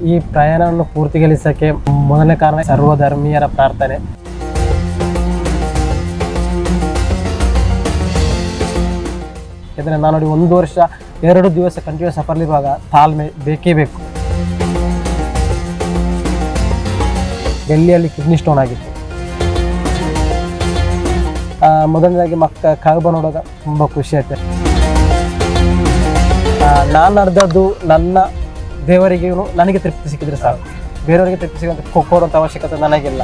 ಈ ಪ್ರಯಾಣವನ್ನು ಪೂರ್ತಿಗೊಳಿಸಕ್ಕೆ ಮೊದಲನೇ ಕಾರಣ ಸರ್ವಧರ್ಮೀಯರ ಪ್ರಾರ್ಥನೆ ಯಾಕಂದರೆ ನಾನು ನೋಡಿ ಒಂದು ವರ್ಷ ಎರಡು ದಿವಸ ಕಂಟಿನ್ಯೂಸ್ ಸಫರ್ಲಿರುವಾಗ ತಾಳ್ಮೆ ಬೇಕೇ ಬೇಕು ಡೆಲ್ಲಿಯಲ್ಲಿ ಕಿಡ್ನಿ ಸ್ಟೋನ್ ಆಗಿತ್ತು ಆ, ಮೊದಲನೇದಾಗಿ ಮಕ್ಕ ಕಾಗಬ ನೋಡುವಾಗ ತುಂಬ ಖುಷಿ ಆಯ್ತು ಆ, ನಾನು ನಡೆದದ್ದು ನನ್ನ ದೇವರಿಗೆ ನನಗೆ ತೃಪ್ತಿ ಸಿಕ್ಕಿದ್ರೆ ಸಾಕು ಬೇರೆಯವರಿಗೆ ತೃಪ್ತಿ ಸಿಗುವಂತ ಕೊಡುವಂಥ ಅವಶ್ಯಕತೆ ನನಗಿಲ್ಲ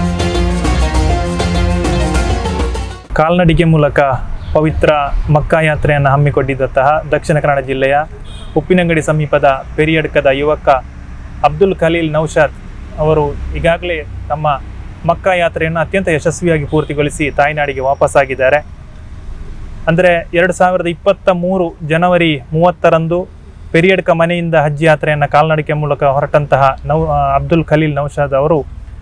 ಕಾಲ್ನಡಿಗೆ ಮೂಲಕ ಪವಿತ್ರ ಮಕ್ಕಾ ಯಾತ್ರೆಯನ್ನು ಹಮ್ಮಿಕೊಂಡಿದ್ದಂತಹ ದಕ್ಷಿಣ ಕನ್ನಡ ಜಿಲ್ಲೆಯ ಉಪ್ಪಿನಂಗಡಿ ಸಮೀಪದ ಪೆರಿಯಡ್ಕದ ಯುವಕ ಅಬ್ದುಲ್ ಖಲೀಲ್ ನೌಶಾದ್ ಅವರು ಈಗಾಗಲೇ ತಮ್ಮ ಮಕ್ಕಾ ಯಾತ್ರೆಯನ್ನು ಅತ್ಯಂತ ಯಶಸ್ವಿಯಾಗಿ ಪೂರ್ತಿಗೊಳಿಸಿ ತಾಯ್ನಾಡಿಗೆ ವಾಪಸ್ಸಾಗಿದ್ದಾರೆ ಅಂದರೆ ಎರಡು ಸಾವಿರದ ಇಪ್ಪತ್ತ ಮೂರು ಜನವರಿ ಮೂವತ್ತರಂದು ಪೆರಿಯಡ್ಕ ಮನೆಯಿಂದ ಹಜ್ ಯಾತ್ರೆಯನ್ನು ಕಾಲ್ನಡಿಗೆ ಮೂಲಕ ಹೊರಟಂತಹ ನೌ ಅಬ್ದುಲ್ ಖಲೀಲ್ ನೌಶಾದ್ ಅವರು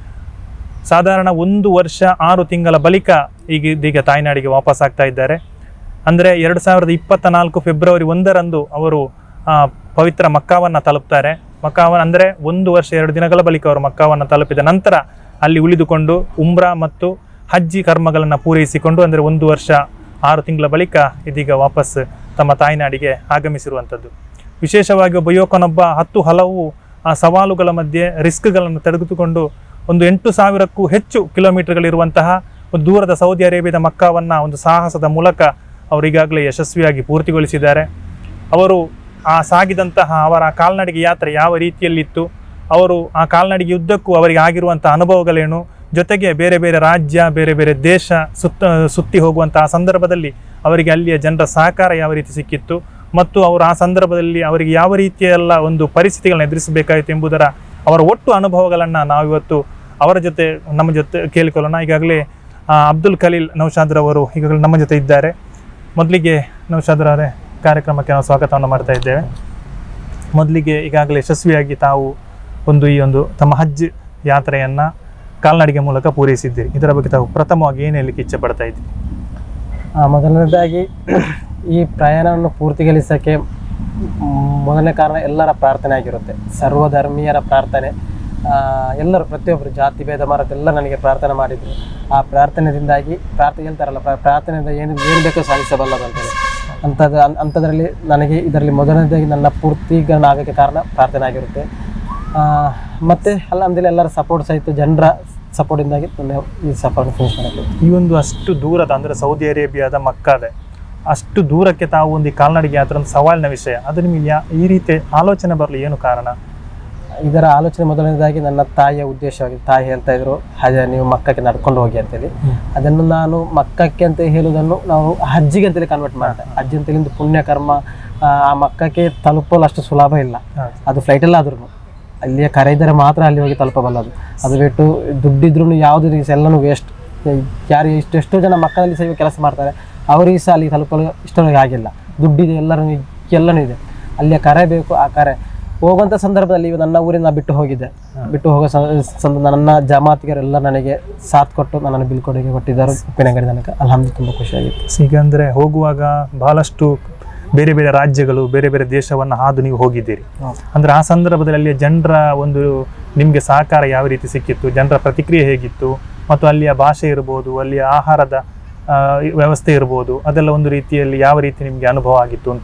ಸಾಧಾರಣ ಒಂದು ವರ್ಷ ಆರು ತಿಂಗಳ ಬಳಿಕ ಈಗ ಇದೀಗ ತಾಯ್ನಾಡಿಗೆ ವಾಪಸ್ ಆಗ್ತಾ ಇದ್ದಾರೆ ಅಂದರೆ ಎರಡು ಸಾವಿರದ ಇಪ್ಪತ್ತ ನಾಲ್ಕು ಫೆಬ್ರವರಿ ಒಂದರಂದು ಅವರು ಆ, ಪವಿತ್ರ ಮಕ್ಕಾವನ್ನು ತಲುಪ್ತಾರೆ ಮಕ್ಕಾವ ಅಂದರೆ ಒಂದು ವರ್ಷ ಎರಡು ದಿನಗಳ ಬಳಿಕ ಅವರು ಮಕ್ಕಾವನ್ನು ತಲುಪಿದ ನಂತರ ಅಲ್ಲಿ ಉಳಿದುಕೊಂಡು ಉಮ್ರಾ ಮತ್ತು ಹಜ್ಜಿ ಕರ್ಮಗಳನ್ನು ಪೂರೈಸಿಕೊಂಡು ಅಂದರೆ ಒಂದು ವರ್ಷ ಆರು ತಿಂಗಳ ಬಳಿಕ ಇದೀಗ ವಾಪಸ್ ತಮ್ಮ ತಾಯ್ನಾಡಿಗೆ ಆಗಮಿಸಿರುವಂಥದ್ದು ವಿಶೇಷವಾಗಿ ಒಬ್ಬ ಯುವಕನೊಬ್ಬ ಹತ್ತು ಹಲವು ಆ, ಸವಾಲುಗಳ ಮಧ್ಯೆ ರಿಸ್ಕ್ಗಳನ್ನು ತೆಗೆದುಕೊಂಡು ಒಂದು ಎಂಟು ಸಾವಿರಕ್ಕೂ ಹೆಚ್ಚು ಕಿಲೋಮೀಟರ್ಗಳಿರುವಂತಹ ಒಂದು ದೂರದ ಸೌದಿ ಅರೇಬಿಯಾದ ಮಕ್ಕಾವನ್ನು ಒಂದು ಸಾಹಸದ ಮೂಲಕ ಅವರು ಈಗಾಗಲೇ ಯಶಸ್ವಿಯಾಗಿ ಪೂರ್ತಿಗೊಳಿಸಿದ್ದಾರೆ ಅವರು ಆ ಸಾಗಿದಂತಹ ಅವರ ಕಾಲ್ನಡಿಗೆ ಯಾತ್ರೆ ಯಾವ ರೀತಿಯಲ್ಲಿತ್ತು ಅವರು ಆ ಕಾಲ್ನಡಿಗೆ ಯುದ್ಧಕ್ಕೂ ಅವರಿಗೆ ಆಗಿರುವಂಥ ಅನುಭವಗಳೇನು ಜೊತೆಗೆ ಬೇರೆ ಬೇರೆ ರಾಜ್ಯ ಬೇರೆ ಬೇರೆ ದೇಶ ಸುತ್ತ ಸುತ್ತಿ ಹೋಗುವಂತಹ ಸಂದರ್ಭದಲ್ಲಿ ಅವರಿಗೆ ಅಲ್ಲಿಯ ಜನರ ಸಹಕಾರ ಯಾವ ರೀತಿ ಸಿಕ್ಕಿತ್ತು ಮತ್ತು ಅವರು ಆ ಸಂದರ್ಭದಲ್ಲಿ ಅವರಿಗೆ ಯಾವ ರೀತಿಯೆಲ್ಲ ಒಂದು ಪರಿಸ್ಥಿತಿಗಳನ್ನ ಎದುರಿಸಬೇಕಾಯಿತು ಎಂಬುದರ ಅವರ ಒಟ್ಟು ಅನುಭವಗಳನ್ನು ನಾವಿವತ್ತು ಅವರ ಜೊತೆ ನಮ್ಮ ಜೊತೆ ಕೇಳಿಕೊಳ್ಳೋಣ ಈಗಾಗಲೇ ಆ, ಅಬ್ದುಲ್ ಖಲೀಲ್ ನೌಶಾದ್ರವರು ಈಗಾಗಲೇ ನಮ್ಮ ಜೊತೆ ಇದ್ದಾರೆ ಮೊದಲಿಗೆ ನೌಶಾದ್ರವರೇ ಕಾರ್ಯಕ್ರಮಕ್ಕೆ ನಾವು ಸ್ವಾಗತವನ್ನು ಮಾಡ್ತಾ ಇದ್ದೇವೆ ಮೊದಲಿಗೆ ಈಗಾಗಲೇ ಯಶಸ್ವಿಯಾಗಿ ತಾವು ಒಂದು ಈ ಒಂದು ತಮ್ಮ ಹಜ್ ಯಾತ್ರೆಯನ್ನು ಕಾಲ್ನಡಿಗೆ ಮೂಲಕ ಪೂರೈಸಿದ್ದೀರಿ ಇದರ ಬಗ್ಗೆ ತಾವು ಪ್ರಥಮವಾಗಿ ಏನು ಹೇಳಲಿಕ್ಕೆ ಇಚ್ಛೆ ಪಡ್ತಾ ಇದ್ದೀರಿ ಆ, ಮೊದಲನೇದಾಗಿ ಈ ಪ್ರಯಾಣವನ್ನು ಪೂರ್ತಿಗೊಳಿಸಕ್ಕೆ ಮ್, ಮೊದಲನೇ ಕಾರಣ ಎಲ್ಲರ ಪ್ರಾರ್ಥನೆ ಆಗಿರುತ್ತೆ ಸರ್ವಧರ್ಮೀಯರ ಪ್ರಾರ್ಥನೆ ಆ, ಎಲ್ಲರೂ ಪ್ರತಿಯೊಬ್ಬರು ಜಾತಿ ಭೇದ ಮರೆತು ಎಲ್ಲ ನನಗೆ ಪ್ರಾರ್ಥನೆ ಮಾಡಿದರು ಆ ಪ್ರಾರ್ಥನೆಯಿಂದಾಗಿ ಪ್ರಾರ್ಥನೆ ಹೇಳ್ತಾರಲ್ಲ ಪ್ರಾ- ಪ್ರಾರ್ಥನೆಯಿಂದ ಏನು ಏನು ಬೇಕೋ ಸಾಧಿಸಬಲ್ಲದು ಅಂತೇಳಿ ಅಂಥದ್ದು ಅನ್- ಅಂಥದ್ರಲ್ಲಿ ನನಗೆ ಇದರಲ್ಲಿ ಮೊದಲನೇದಾಗಿ ನನ್ನ ಪೂರ್ತಿಗರಣ ಆಗೋಕ್ಕೆ ಕಾರಣ ಪ್ರಾರ್ಥನೆ ಆಗಿರುತ್ತೆ ಆ, ಮತ್ತೆ ಅಲ್ಲ ಎಲ್ಲರ ಸಪೋರ್ಟ್ ಸಹಿತ ಜನರ ಸಪೋರ್ಟಿಂದಾಗಿ ನಾನು ಈ ಸಫರ್ ಫಿನಿಶ್ ಮಾಡೋಕ್ಕೆ ಈ ಒಂದು ಅಷ್ಟು ದೂರದ ಅಂದರೆ ಸೌದಿ ಅರೇಬಿಯಾದ ಮಕ್ಕಾದೆ ಅಷ್ಟು ದೂರಕ್ಕೆ ತಾವು ಒಂದು ಈ ಕಾಲ್ನಡಿಗೆ ಯಾತ್ರೆ ಒಂದು ಸವಾಲಿನ ವಿಷಯ ಅದು ನಿಮಗೆ ಯಾ ಈ ರೀತಿ ಆಲೋಚನೆ ಬರಲಿ ಏನು ಕಾರಣ ಇದರ ಆಲೋಚನೆ ಮೊದಲನೇದಾಗಿ ನನ್ನ ತಾಯಿಯ ಉದ್ದೇಶವಾಗಿದೆ ತಾಯಿ ಹೇಳ್ತಾ ಇದ್ರು ಹಾಗೆ ನೀವು ಮಕ್ಕಕ್ಕೆ ನಡ್ಕೊಂಡು ಹೋಗಿ ಅಂತೇಳಿ ಅದನ್ನು ನಾನು ಮಕ್ಕಕ್ಕೆ ಅಂತ ಹೇಳುವುದನ್ನು ನಾವು ಹಜ್ಜಿಗೆ ಅಂತೇಳಿ ಕನ್ವರ್ಟ್ ಮಾಡಿದೆ ಹಜ್ಜಿ ಅಂತೇಳಿ ಒಂದು ಪುಣ್ಯ ಕರ್ಮ ಆ, ಆ ಮಕ್ಕಕ್ಕೆ ತಲುಪಲು ಅಷ್ಟು ಸುಲಭ ಇಲ್ಲ ಹೌದು. ಅದು ಫ್ಲೈಟಲ್ಲಿ ಆದ್ರೂ ಅಲ್ಲಿಯ ಕರೆಯಿದರೆ ಮಾತ್ರ ಅಲ್ಲಿ ಹೋಗಿ ತಲುಪಬಲ್ಲದು ಅದು ಬಿಟ್ಟು ದುಡ್ಡಿದ್ರೂ ಯಾವುದು ರೀತಿ ಎಲ್ಲನೂ ವೇಸ್ಟ್ ಯಾರು ಇಷ್ಟು ಎಷ್ಟೋ ಜನ ಮಕ್ಕಳಲ್ಲಿ ಸಹ ಕೆಲಸ ಮಾಡ್ತಾರೆ ಅವರಿಗೆ ಸಹ ಅಲ್ಲಿ ತಲುಪಲು ಇಷ್ಟವರೆಗೆ ಆಗಿಲ್ಲ ದುಡ್ಡಿದೆ ಎಲ್ಲರೂ ಎಲ್ಲನೂ ಇದೆ ಅಲ್ಲಿಯ ಕರೆ ಬೇಕು ಆ ಕರೆ ಹೋಗುವಂಥ ಸಂದರ್ಭದಲ್ಲಿ ಇವ ನನ್ನ ಊರಿನ ನಾ ಬಿಟ್ಟು ಹೋಗಿದ್ದೆ ಬಿಟ್ಟು ಹೋಗೋ ಸ- ಸಂದ ನನ್ನ ಜಮಾತಿಗರೆಲ್ಲ ನನಗೆ ಸಾಥ್ ಕೊಟ್ಟು ನನ್ನನ್ನು ಬೀಳ್ಕೊಡುಗೆ ಕೊಟ್ಟಿದ್ದಾರೆ ಉಪ್ಪಿನಂಗಡಿ ತನಕ ಅಲ್ಹಮ್ದು ತುಂಬ ಖುಷಿಯಾಗಿತ್ತು ಈಗ ಅಂದರೆ ಹೋಗುವಾಗ ಬಹಳಷ್ಟು ಬೇರೆ ಬೇರೆ ರಾಜ್ಯಗಳು ಬೇರೆ ಬೇರೆ ದೇಶವನ್ನು ಹಾದು ನೀವು ಹೋಗಿದ್ದೀರಿ ಅಂದರೆ ಆ ಸಂದರ್ಭದಲ್ಲಿ ಅಲ್ಲಿಯ ಜನರ ಒಂದು ನಿಮಗೆ ಸಹಕಾರ ಯಾವ ರೀತಿ ಸಿಕ್ಕಿತ್ತು ಜನರ ಪ್ರತಿಕ್ರಿಯೆ ಹೇಗಿತ್ತು ಮತ್ತು ಅಲ್ಲಿಯ ಭಾಷೆ ಇರ್ಬೋದು ಅಲ್ಲಿಯ ಆಹಾರದ ಆ, ವ್ಯವಸ್ಥೆ ಇರ್ಬೋದು ಅದೆಲ್ಲ ಒಂದು ರೀತಿಯಲ್ಲಿ ಯಾವ ರೀತಿ ನಿಮಗೆ ಅನುಭವ ಆಗಿತ್ತು ಅಂತ